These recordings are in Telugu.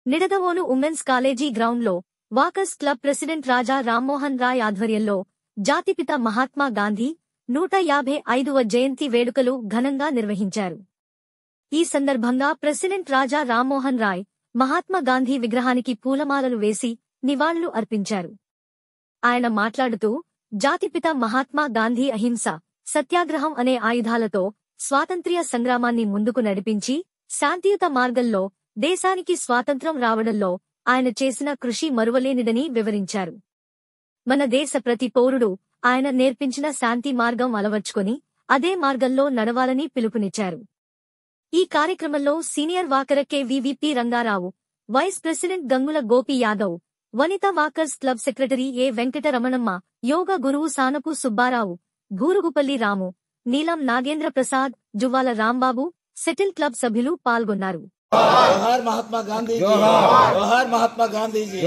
నిడదవోలు ఉమెన్స్ కాలేజీ గ్రౌండ్లో walkers club president Raja Rammohan Roy ఆధ్వర్యంలో జాతిపిత మహాత్మా గాంధీ నూట యాభై ఐదవ జయంతి వేడుకలు ఘనంగా నిర్వహించారు ఈ సందర్భంగా ప్రెసిడెంట్ రాజా రామ్మోహన్ రాయ్ మహాత్మా గాంధీ విగ్రహానికి పూలమాలలు వేసి నివాళులు అర్పించారు ఆయన మాట్లాడుతూ జాతిపిత మహాత్మా గాంధీ అహింస సత్యాగ్రహం అనే ఆయుధాలతో స్వాతంత్ర్య సంగ్రామాన్ని ముందుకు నడిపించి శాంతియుత మార్గంలో దేశానికి స్వాతంత్ర్యం రావడంలో ఆయన చేసిన కృషి మరువలేనిదని వివరించారు మన దేశ ప్రతి పౌరుడు ఆయన నేర్పించిన శాంతి మార్గం అలవర్చుకొని అదే మార్గంలో నడవాలని పిలుపునిచ్చారు ఈ కార్యక్రమంలో senior walker K V V P Rangarao vice president Gangula Gopi Yadav Vanitha walkers club secretary A Venkataramanamma yoga గురువు సానపు సుబ్బారావు గూరుగుపల్లి రాము నీలం నాగేంద్ర ప్రసాద్ జువ్వాల రాంబాబు సెటిల్ క్లబ్ సభ్యులు పాల్గొన్నారు జోహార్ మహాత్మా గాంధీ జోహార్ మహాత్మా గాంధీ జీ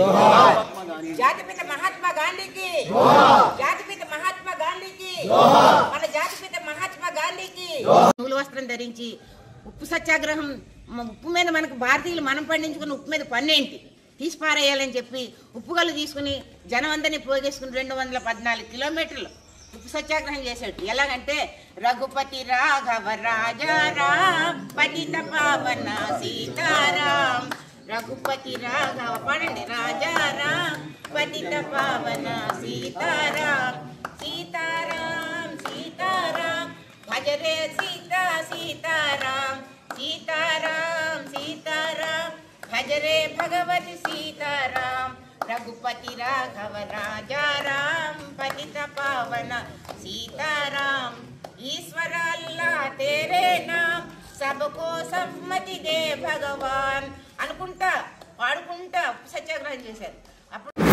జాతిపిత మహాత్మా గాంధీకి జాతిపిత మహాత్మా గాంధీకి మన జాతిపిత మహాత్మా గాంధీకి నూలు వస్త్రం ధరించి ఉప్పు సత్యాగ్రహం మ- ఉప్పు మీద మనకు భారతీయులు మనం పండించుకున్న ఉప్పు మీద పన్నేంటి తీసి పారేయాలని చెప్పి ఉప్పు గల్లు తీసుకుని జనం అందరినీ పోగేసుకుని రెండు వందల పద్నాలుగు కిలోమీటర్లు ఉప్పు సత్యాగ్రహం చేశాడు ఎలాగంటే రఘుపతి రాఘవ రాజారాం పతిత పావన సీతారాం రఘుపతి రాఘవ పడండి రాజారాం పతిత పావన సీతారాం సీతారాం సీతారాం భజరే సీతా సీతారాం సీతారాం సీతారాం భజరే భగవతి సీతారాం రఘుపతి రాఘవ రాజారాం పతిత పావన సీతారాం ईश्वर अल्लाह तेरे नाम सबको సమ్మతి దే భగవాన్ అనుకుంటా పాడుకుంటా సత్యాగ్రహం చేశారు అప్పుడు